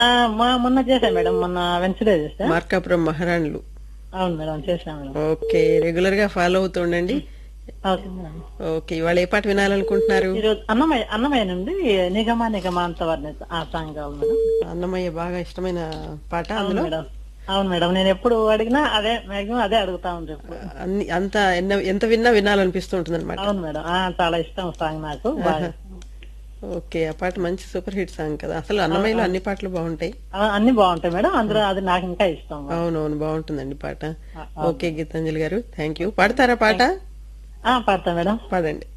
ఆ, మా- మొన్న చేశా మేడం మొన్న వెన్స్డే చేశా మార్కాపురం మహారాణులు అవును మేడం చేశా మేడం ఓకే రెగ్యులర్ గా ఫాలో అవుతుండండి ఓకే మేడం ఓకే ఇవాళ ఏ పాట వినాలనుకుంటున్నారు ఈరోజు అన్నమయ్య అన్నమయ్య నుండి నిగమ నిగమ అంతవర్ణ ఆ సాంగ్ కావాలి మేడం అన్నమయ్య బాగా ఇష్టమైన పాట అవును అందులో మేడం అవును మేడం నేను ఎప్పుడు అడిగినా అదే మాక్సిమం అదే అడుగుతా ఉంటాను ఎప్పుడు. అన్ని అంత ఎన్న- ఎంత విన్నా వినాలనిపిస్తూ ఉంటుంది అనమాట అవును మేడం ఆ, చాలా ఇష్టం సాంగ్ నాకు బాగా ఇష్టం. ఓకే ఆ పాట మంచి సూపర్ హిట్ సాంగ్ కదా అసలు అన్నమయ్యలో అన్ని పాటలు బాగుంటాయి ఆ, అన్ని బాగుంటాయి మేడం అందులో అది నాకు ఇంకా ఇష్టం అవునవును బాగుంటుందండి పాట ఆ, ఓకే గీతాంజలి గారు థ్యాంక్ యూ పాడతారా పాట ఆ, పాడతా మేడం పాడండి